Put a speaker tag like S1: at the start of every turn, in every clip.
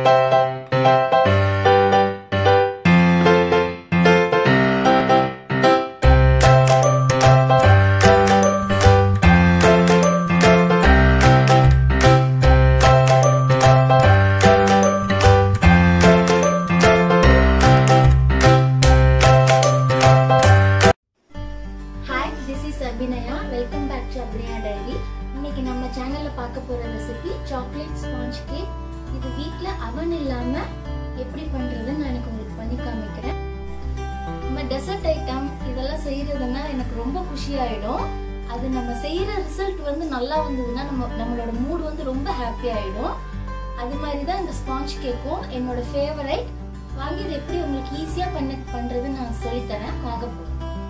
S1: hi this is Abhinaya welcome back to Abhinaya diary இன்னைக்கு நம்ம சேனல்ல பார்க்க போற ரெசிபி சாக்லேட் ஸ்பாஞ்ச் கேக் இது வீட்ல அவன் இல்லாம எப்படி பண்றதுன்னு நான் எனக்கு உங்களுக்கு பண்ணி காமிக்கிறேன் நம்ம டெசர்ட் ஐட்டம் இதெல்லாம் செய்யறதுன்னா எனக்கு ரொம்ப குஷி ஆயிடும் அது நம்ம செய்யற ரிசல்ட் வந்து நல்லா வந்ததுன்னா நம்ம நம்மளோட மூட் வந்து ரொம்ப ஹாப்பி ஆயிடும் அது மாதிரி தான் இந்த ஸ்பாஞ்ச் கேக்கும் என்னோட ஃபேவரைட் வாங்கி இது எப்படி உங்களுக்கு ஈஸியா பண்ண பண்றதுன்னு நான் சொல்லித்தரேன் வாங்க போகலாம்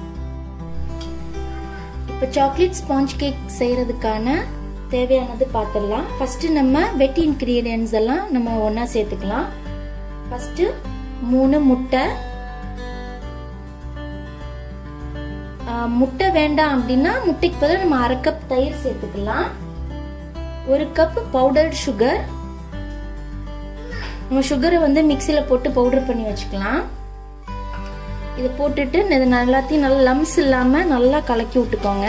S1: இப்போ சாக்லேட் ஸ்பாஞ்ச் கேக் செய்யறதுக்கான தேவையானது பார்த்துடலாம் ஃபர்ஸ்ட் நம்ம வெட்டி இன்கிரீடியன்ஸ் எல்லாம் நம்ம ஒன்றா சேர்த்துக்கலாம் ஃபர்ஸ்ட் மூணு முட்டை ஆ, முட்டை வேண்டாம் அப்படின்னா முட்டைக்கு பதிலாக நம்ம அரை கப் தயிர் சேர்த்துக்கலாம் ஒரு கப் பவுடர்ட் சுகர் நம்ம சுகரை வந்து மிக்சியில் போட்டு பவுடர் பண்ணி வச்சுக்கலாம் இதை போட்டுட்டு இது எல்லாத்தையும் நல்லா லம்ஸ் இல்லாம நல்லா கலக்கி விட்டுக்கோங்க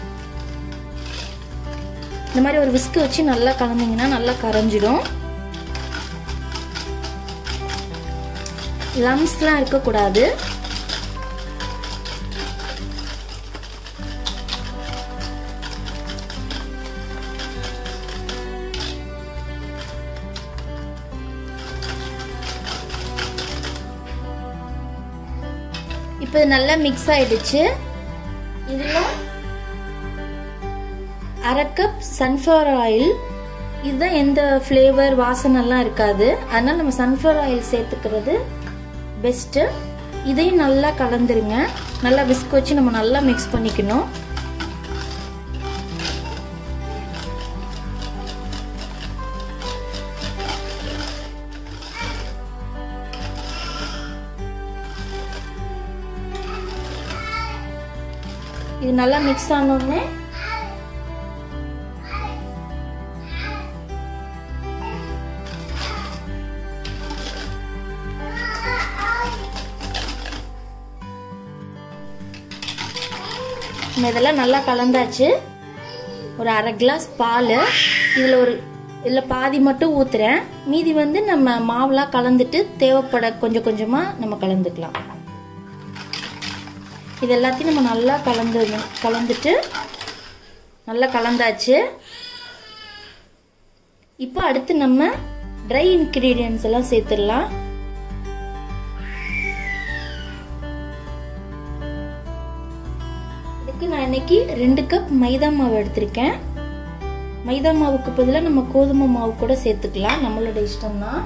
S1: இந்த மாதிரி ஒரு விஸ்க் வச்சு நல்லா கலந்தீங்கன்னா நல்லா கரைஞ்சிடும் லம்ஸ்லாம் இருக்கக்கூடாது இப்போ இது நல்லா மிக்ஸ் ஆயிடுச்சு இதில் அரை கப் சன்ஃப்ளவர் ஆயில் இதுதான் எந்த ஃப்ளேவர் வாசனைலாம் இருக்காது அதனால நம்ம சன்ஃப்ளவர் ஆயில் சேர்த்துக்கிறது பெஸ்ட்டு இதையும் நல்லா கலந்துருங்க நல்லா விஸ்க் வச்சு நம்ம நல்லா மிக்ஸ் பண்ணிக்கணும் இது நல்லா மிக்ஸ் ஆனோடனே நம்ம இதெல்லாம் நல்லா கலந்தாச்சு ஒரு அரை கிளாஸ் பால் இதில் ஒரு இதில் பாதி மட்டும் ஊற்றுறேன் மீதி வந்து நம்ம மாவுலாம் கலந்துட்டு தேவைப்பட கொஞ்சம் கொஞ்சமாக நம்ம கலந்துக்கலாம் இது எல்லாத்தையும் நம்ம நல்லா கலந்து கலந்துட்டு நல்லா கலந்தாச்சு இப்போ அடுத்து நம்ம ட்ரை இன்கிரீடியன்ஸ் எல்லாம் சேர்த்துடலாம் இதுக்கு நான் இன்னைக்கு ரெண்டு கப் மைதா மாவு எடுத்திருக்கேன் மைதா மாவுக்கு பதிலாக நம்ம கோதுமை மாவு கூட சேர்த்துக்கலாம் நம்மளோட இஷ்டம் தான்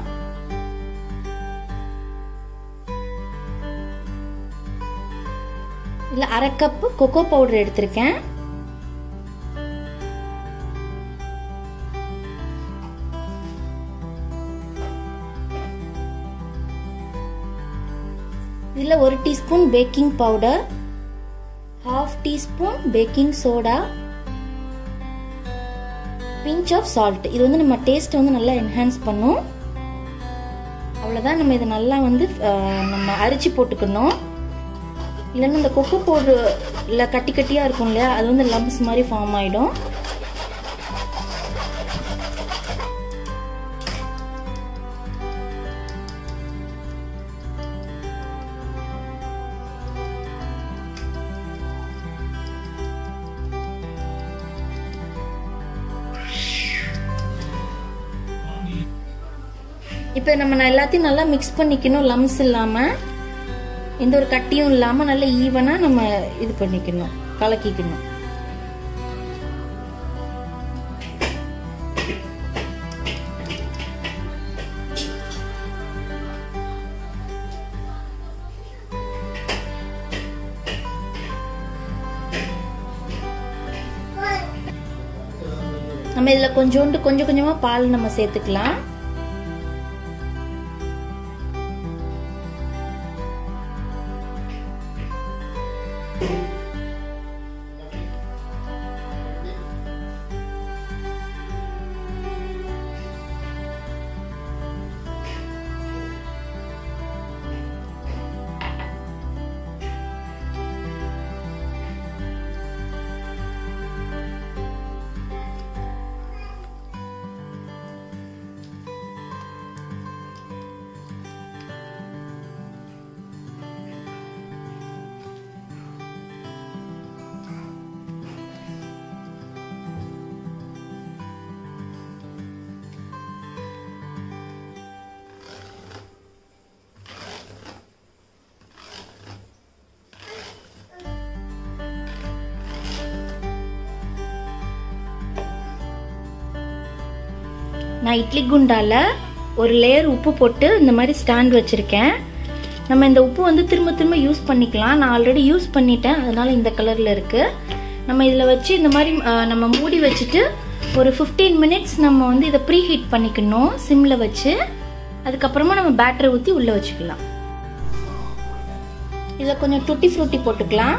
S1: இல்லை அரை கப்பு கொக்கோ பவுடர் எடுத்திருக்கேன் இதில் ஒரு teaspoon baking powder half teaspoon baking soda pinch of salt இது வந்து நம்ம டேஸ்ட் வந்து நல்லா என்ஹான்ஸ் பண்ணும் அவ்வளோதான் நம்ம இதை நல்லா வந்து நம்ம அரிச்சு போட்டுக்கணும் இல்லைன்னா இந்த கொக்கோ பவுடரில் கட்டி கட்டியாக இருக்கும் இல்லையா அது வந்து லம்ப்ஸ் மாதிரி ஃபார்ம் ஆகிடும் இப்போ நம்ம எல்லாத்தையும் நல்லா மிக்ஸ் பண்ணிக்கணும் லம்ஸ் இல்லாமல் எந்த ஒரு கட்டியும் இல்லாமல் நல்லா ஈவனாக நம்ம இது பண்ணிக்கணும் கலக்கிக்கணும் நம்ம இதில் கொஞ்சோண்டு கொஞ்சம் கொஞ்சமாக பால் நம்ம சேர்த்துக்கலாம் நான் இட்லி குண்டால ஒரு லேயர் உப்பு போட்டு இந்த மாதிரி ஸ்டாண்ட் வச்சுருக்கேன் நம்ம இந்த உப்பு வந்து திரும்ப திரும்ப யூஸ் பண்ணிக்கலாம் நான் ஆல்ரெடி யூஸ் பண்ணிட்டேன் அதனால இந்த கலரில் இருக்குது நம்ம இதில் வச்சு இந்த மாதிரி அஹ், நம்ம மூடி வச்சுட்டு ஒரு ஃபிஃப்டீன் மினிட்ஸ் நம்ம வந்து இதை ப்ரீ ஹீட் பண்ணிக்கணும் சிம்மில் வச்சு அதுக்கப்புறமா நம்ம பேட்டரை ஊற்றி உள்ளே வச்சுக்கலாம் இதில் கொஞ்சம் டுட்டி ஃப்ரூட்டி போட்டுக்கலாம்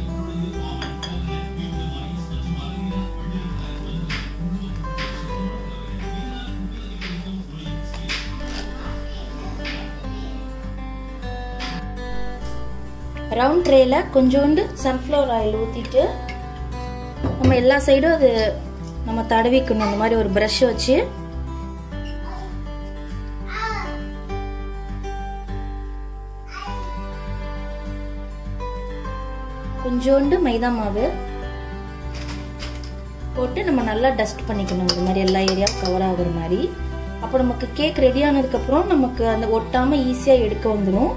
S1: ரவுண்ட் ட்ரேல கொஞ்சோண்டு சன்ஃப்ளவர் ஆயில் ஊற்றிட்டு நம்ம எல்லா சைடும் அது நம்ம தடவிக்கணும் இந்த மாதிரி ஒரு ப்ரஷ் வச்சு கொஞ்சோண்டு மைதா மாவு போட்டு நம்ம நல்லா டஸ்ட் பண்ணிக்கணும் இந்த மாதிரி எல்லா ஏரியாவும் கவர் ஆகுற மாதிரி அப்போ நமக்கு கேக் ரெடி ஆனதுக்கப்புறம் நமக்கு அந்த ஒட்டாமல் ஈஸியாக எடுக்க வந்துடும்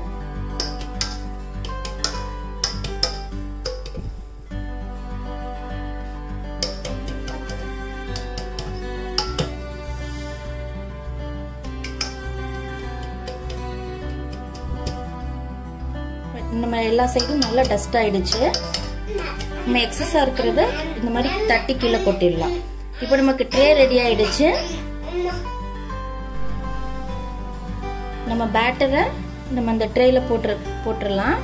S1: நம்ம எல்லா சைடும் நல்லா டஸ்ட் ஆயிடுச்சு நம்ம எக்ஸஸாக இருக்கிறத இந்த மாதிரி தட்டி கீழே கொட்டிடலாம் இப்போ நமக்கு ட்ரே ரெடி ஆயிடுச்சு நம்ம பேட்டரை நம்ம அந்த ட்ரேல போட்டு போட்டுடலாம்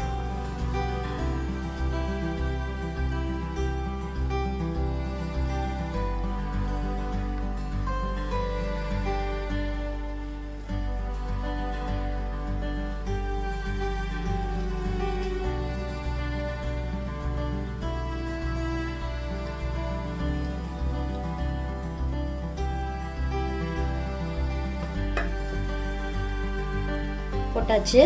S1: போட்டாச்சு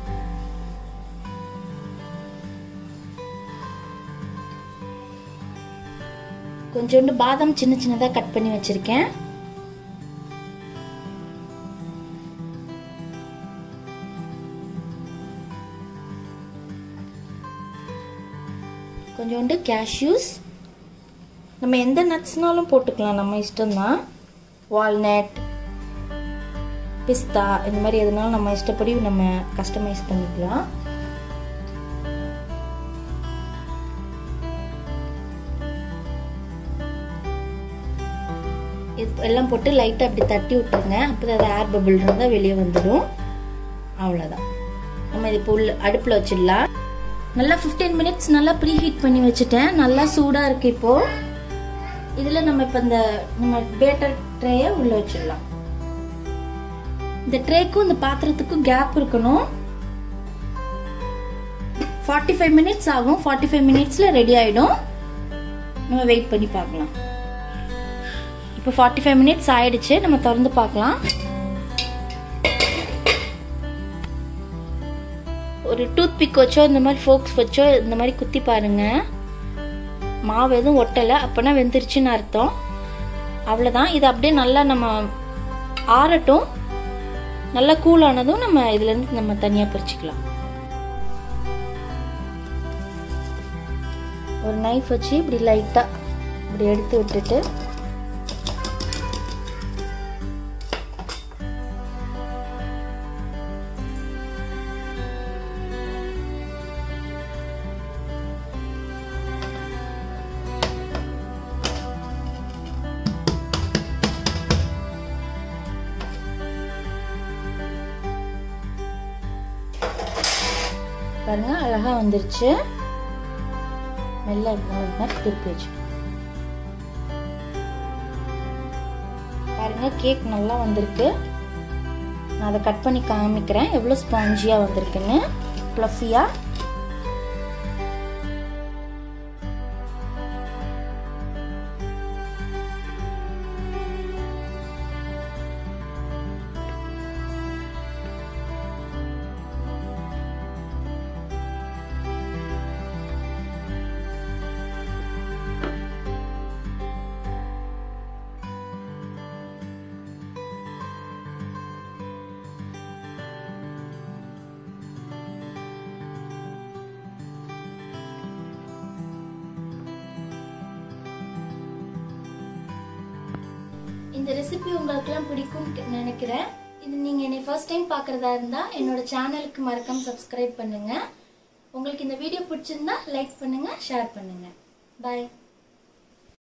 S1: கொஞ்சோண்டு பாதாம் சின்ன சின்னதாக கட் பண்ணி வச்சிருக்கேன் கொஞ்சோண்டு கேஷ்யூஸ் நம்ம எந்த நட்ஸ்னாலும் போட்டுக்கலாம் நம்ம இஷ்டம்தான் வால்நட் பிஸ்தா இந்த மாதிரி எதுனாலும் நம்ம இஷ்டப்படி நம்ம கஸ்டமைஸ் பண்ணிக்கலாம் இது எல்லாம் போட்டு லைட்டாக அப்படி தட்டி விட்டுருங்க அப்போ அது ஏர் பபிள் இருந்தால் வெளியே வந்துடும் அவ்வளோதான் நம்ம இது இப்போ உள்ள அடுப்பில் வச்சிடலாம் நல்லா ஃபிஃப்டீன் மினிட்ஸ் நல்லா ப்ரீ ஹீட் பண்ணி வச்சுட்டேன் நல்லா சூடாக இருக்கு இப்போது இதில் நம்ம இப்போ இந்த நம்ம பேட்டர் ட்ரேயை உள்ளே வச்சிடலாம் இந்த ட்ரேக்கும் இந்த பாத்திரத்துக்கும் கேப் இருக்கணும் ஃபார்ட்டி ஃபைவ் மினிட்ஸ் ஆகும் ஃபார்ட்டி ஃபைவ் மினிட்ஸில் ரெடி ஆகிடும் நம்ம வெயிட் பண்ணி பார்க்கலாம் இப்போ ஃபார்ட்டி ஃபைவ் மினிட்ஸ் ஆயிடுச்சு நம்ம திறந்து பார்க்கலாம் ஒரு டூத் பிக் வச்சோ இந்த மாதிரி ஃபோக்ஸ் வச்சோ இந்த மாதிரி குத்தி பாருங்க மாவு எதுவும் ஒட்டலை அப்போனா வெந்துருச்சுன்னு அர்த்தம் அவ்வளோதான் இது அப்படியே நல்லா நம்ம ஆறட்டும் நல்லா கூல் ஆனதும் நம்ம இதுலேருந்து நம்ம தனியாக பிரிச்சுக்கலாம் ஒரு நைஃப் வச்சு இப்படி லைட்டாக இப்படி எடுத்து விட்டுட்டு பாருங்க அழகா வந்துருச்சு மெல்ல மாதிரி திருப்பி வச்சு பாருங்க கேக் நல்லா வந்திருக்கு நான் அதை கட் பண்ணி காமிக்கிறேன் எவ்வளோ ஸ்பாஞ்சியாக வந்திருக்குன்னு ப்ளஃபியாக இந்த ரெசிபி உங்களுக்குலாம் பிடிக்கும்னு நினைக்கிறேன் இது நீங்கள் என்னை ஃபர்ஸ்ட் டைம் பார்க்குறதா இருந்தால் என்னோட சேனலுக்கு மறக்காம சப்ஸ்கிரைப் பண்ணுங்கள் உங்களுக்கு இந்த வீடியோ பிடிச்சிருந்தா லைக் பண்ணுங்கள் ஷேர் பண்ணுங்கள் பாய்